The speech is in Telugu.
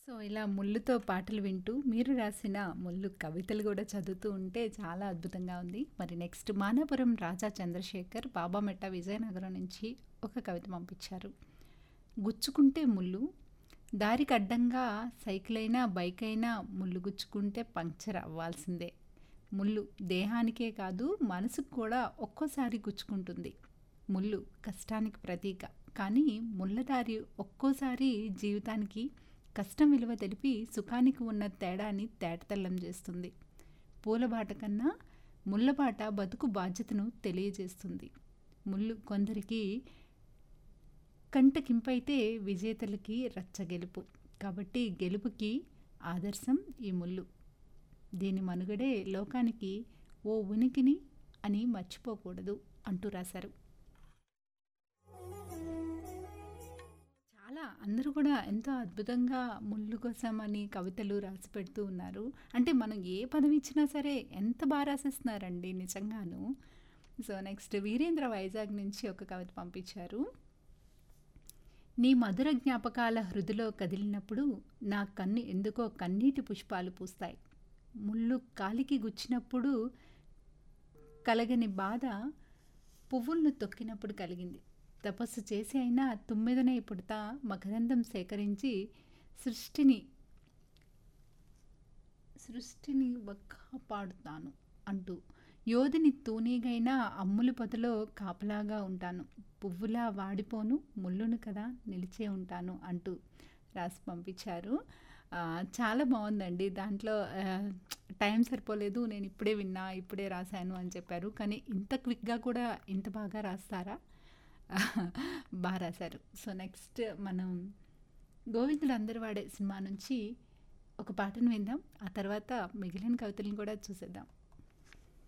సో, ఇలా ముల్లుతో పాటలు వింటూ మీరు రాసిన ముల్లు కవితలు గూడా చదువుతూ ఉంటే చాలా అద్భుతంగా ఉంది. మరి నెక్స్ట్ మానాపురం రాజా చంద్రశేఖర్ బాబామెట్ట విజయనగరం నుంచి ఒక కవిత పంపించారు. గుచ్చుకుంటే ముల్లు దారికడ్డంగా సైకిలైనా, బైకైనా ముల్లు గుచ్చుకుంటే పంక్చర్ అవ్వాల్సిందే. ముల్లు దేహానికే కాదు మనసుకు కూడా ఒక్కోసారి గుచ్చుకుంటుంది. ముల్లు కష్టానికి ప్రతీక. కానీ ముళ్ళదారి ఒక్కోసారి జీవితానికి కష్టం విలువ తెలిపి సుఖానికి ఉన్న తేడాని తేటతెల్లం చేస్తుంది. పూలబాట కన్నా ముళ్ళబాట బతుకు బాధ్యతను తెలియజేస్తుంది. ముల్లు కొందరికి కంటకింపైతే విజేతలకి రచ్చగెలుపు. కాబట్టి గెలుపుకి ఆదర్శం ఈ ముల్లు. దీని మనుగడే లోకానికి ఓ ఉనికిని అని మర్చిపోకూడదు అంటూ రాశారు. చాలా అందరూ కూడా ఎంతో అద్భుతంగా ముల్లు కోసం అని కవితలు రాసి పెడుతూ ఉన్నారు. అంటే మనం ఏ పదం ఇచ్చినా సరే ఎంత బా రాసేస్తున్నారండి నిజంగాను. సో, నెక్స్ట్ వీరేంద్ర వైజాగ్ నుంచి ఒక కవిత పంపించారు. నీ మధుర జ్ఞాపకాల హృదిలో కదిలినప్పుడు నా కన్ను ఎందుకో కన్నీటి పుష్పాలు పూస్తాయి. ముల్లు కాలికి గుచ్చినప్పుడు కలగని బాధ పువ్వులను తొక్కినప్పుడు కలిగింది. తపస్సు చేసి అయినా తుమ్మెదనై పుడతా మకరందం సేకరించి సృష్టిని సృష్టిని కాపాడుతాను అంటూ యోధిని తూనీగైనా అమ్ముల పొదలో కాపలాగా ఉంటాను. పువ్వులా వాడిపోను ముల్లును కదా నిలిచే ఉంటాను అంటూ రాసి పంపించారు. ఆహ్, చాలా బావుందండి. దాంట్లో ఆహ్, టైం సరిపోలేదు. నేను ఇప్పుడే విన్నా, ఇప్పుడే రాశాను అని చెప్పారు. కానీ ఇంత క్విక్‌గా కూడా ఇంత బాగా రాస్తారా? బా రాశారు. సో, నెక్స్ట్ మనం 'గోవిందుడు అందరి వాడే' సినిమా నుంచి ఒక పాటను విందాం. ఆ తర్వాత మిగిలిన కవితలను కూడా చూసేద్దాం.